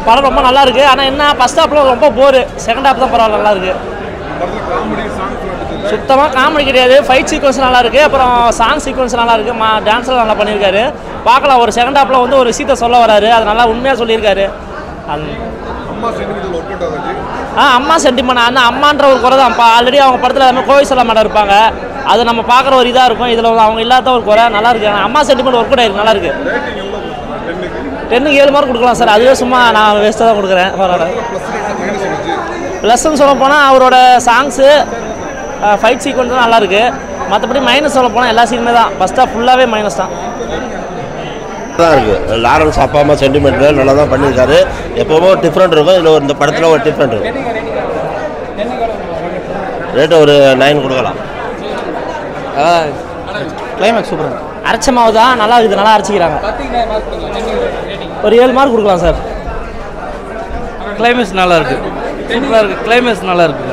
படம் ரொம்ப நல்லா இருக்கு ஆனால் என்ன ஃபர்ஸ்ட் ஹாஃப்ல ரொம்ப போர் செகண்ட் ஹாஃப் தான் பரவாயில்ல நல்லா இருக்கு சுத்தமாக காமெடி கிடையாது ஃபைட் சீக்வன்ஸ் நல்லா இருக்கு அப்புறம் சாங் சீக்வன்ஸ் நல்லா இருக்கு மா டான்ஸ்லாம் நல்லா பண்ணியிருக்காரு பார்க்கலாம் ஒரு செகண்ட் ஹாஃப்ல வந்து ஒரு விஷயத்தை சொல்ல வராரு அது நல்லா உண்மையாக சொல்லியிருக்காரு அது ஆ அம்மா சென்டிமெண்ட் அந்த அம்மான்ற ஒரு குறை தான் இப்போ ஆல்ரெடி அவங்க படத்தில் எல்லாமே கோவை செல்ல மேடம் இருப்பாங்க அது நம்ம பார்க்குற ஒரு இதாக இருக்கும் இதில் அவங்க இல்லாத ஒரு குறை நல்லா இருக்கு ஆனா அம்மா சென்டிமெண்ட் ஒர்க் ஆயிருக்கு நல்லா இருக்கு டென்னுக்கு ஏழு மார்க் கொடுக்கலாம் சார் அதுவே சும்மா நான் வேஸ்ட்டாக தான் கொடுக்குறேன் பரவாயில்ல ப்ளஸ்ன்னு சொல்ல போனால் அவரோட சாங்ஸு ஃபைட் சீக்வன்ஸ் நல்லா இருக்கு மற்றபடி மைனஸ் சொல்ல போனால் எல்லா சீனுமே தான் ஃபஸ்ட்டாக ஃபுல்லாகவே மைனஸ் தான் தான் இருக்குது லாரன்ஸ் அப்பா அம்மா சென்டிமெண்ட்டில் நல்லா தான் பண்ணியிருக்காரு எப்போவுமே ஒரு டிஃப்ரெண்ட் இருக்கும் இதில் இந்த படத்தில் ஒரு டிஃப்ரெண்ட் இருக்கும் ரேட்டு ஒரு நைன் கொடுக்கலாம் கிளைமேக்ஸ் சூப்பராக அரைச்ச மாவு தான் நல்லா இருக்குது நல்லா அரைச்சிக்கிறாங்க ஒரு ஏழு மார்க் கொடுக்கலாம் சார் கிளைமேக்ஸ் நல்லா இருக்கு சூப்பராக இருக்கு கிளைமேக்ஸ் நல்லா இருக்கு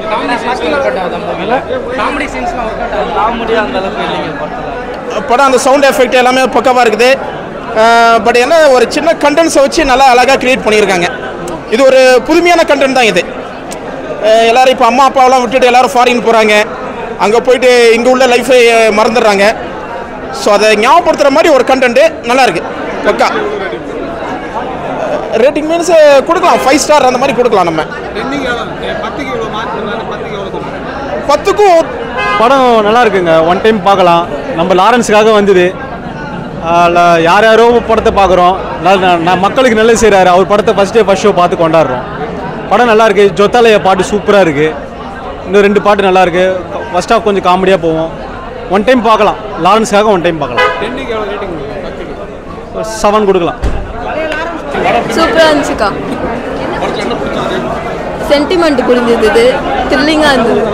காமெடி அந்த அளவுக்கு இல்லைங்க படத்தில் படம் அந்த சவுண்ட் எஃபெக்ட் எல்லாமே பக்கவாக இருக்குது பட் என்ன ஒரு சின்ன கண்டென்ட்ஸை வச்சு நல்லா அழகாக க்ரியேட் பண்ணியிருக்காங்க இது ஒரு புதுமையான கண்டென்ட் தான் இது அஹ் எல்லாரும் இப்போ அம்மா அப்பாவெல்லாம் விட்டுட்டு எல்லாரும் ஃபாரின் போகிறாங்க அங்கே போயிட்டு இங்கே உள்ள லைஃபை மறந்துடுறாங்க ஸோ அதை ஞாபகப்படுத்துகிற மாதிரி ஒரு கண்டென்ட்டு நல்லா இருக்கு பக்கா ரேட்டிங் மீன்ஸ் கொடுக்கலாம் ஃபைவ் ஸ்டார் அந்த மாதிரி கொடுக்கலாம் நம்ம பத்துக்கும் படம் நல்லா இருக்குங்க ஒன் டைம் பார்க்கலாம் நம்ம லாரன்ஸுக்காக வந்தது அதில் யார் யாரோ படத்தை பார்க்குறோம் நான் மக்களுக்கு நல்லது செய்கிறாரு அவர் படத்தை ஃபஸ்ட் டே ஃபஸ்ட் ஷோ பார்த்து கொண்டாடுறோம் படம் நல்லா இருக்கு ஜொத்தாலய பாட்டு சூப்பராக இருக்கு இன்னும் ரெண்டு பாட்டு நல்லா இருக்கு ஃபர்ஸ்ட் ஹாஃப் கொஞ்சம் காமெடியாக போவோம் ஒன் டைம் பார்க்கலாம் லாரன்ஸுக்காக ஒன் டைம் பார்க்கலாம் செவன் கொடுக்கலாம் சூப்பராக இருந்துச்சுக்கா சென்டிமெண்ட் புரிஞ்சுது த்ரில்லிங்காக இருந்தது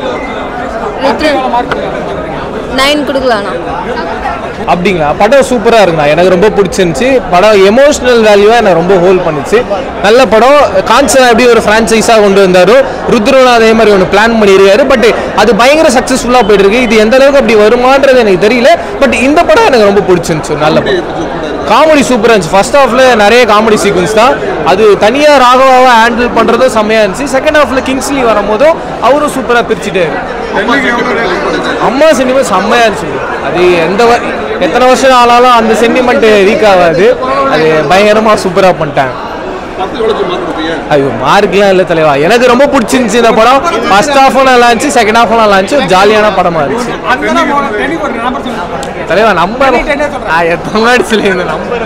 நைன் கொடுக்கலாண்ணா அப்படிங்களா படம் சூப்பராக இருக்குண்ணா எனக்கு ரொம்ப பிடிச்சிருந்துச்சி படம் எமோஷனல் வேல்யூவாக எனக்கு ரொம்ப ஹோல்ட் பண்ணுச்சு நல்ல படம் காஞ்சனா எப்படி ஒரு ஃப்ரான்ச்சைஸாக கொண்டு வந்தாரோ ருத்ரன் அதே மாதிரி ஒன்று பிளான் பண்ணியிருக்காரு பட் அது பயங்கர சக்ஸஸ்ஃபுல்லாக போயிட்டு இருக்கு இது எந்த அளவுக்கு அப்படி வருமான்றது எனக்கு தெரியல பட் இந்த படம் எனக்கு ரொம்ப பிடிச்சிருந்துச்சு நல்ல படம் காமெடி சூப்பராக இருந்துச்சு ஃபர்ஸ்ட் ஹாஃப்ல நிறைய காமெடி சீக்வன்ஸ் தான் அது தனியாக ராகவாவை ஹேண்டில் பண்ணுறதும் செம்மையாக இருந்துச்சு செகண்ட் ஹாஃப்ல கிங்ஸ்லி வரும்போதும் அவரும் சூப்பராக பிரிச்சுட்டே அம்மா சென்டிமெண்ட் செம்மையாக இருந்துச்சு அது எந்த வ- எத்தனை வருஷம் ஆனாலும் அந்த சென்டிமெண்ட் வீக் ஆகாது அது பயங்கரமாக சூப்பராக பண்ணிட்டாங்க ஐயோ மார்க்லாம் இல்லை தலைவா எனக்கு ரொம்ப பிடிச்சிருந்துச்சு இந்த படம் ஃபர்ஸ்ட் ஹாஃபும் நல்லா இருந்துச்சு செகண்ட் ஹாஃபும் நல்லா இருந்துச்சு ஒரு ஜாலியான படமா இருந்துச்சு தலைவா நம்பர் நான் எத்தனை முன்னாடி சொல்லி இந்த நம்பர்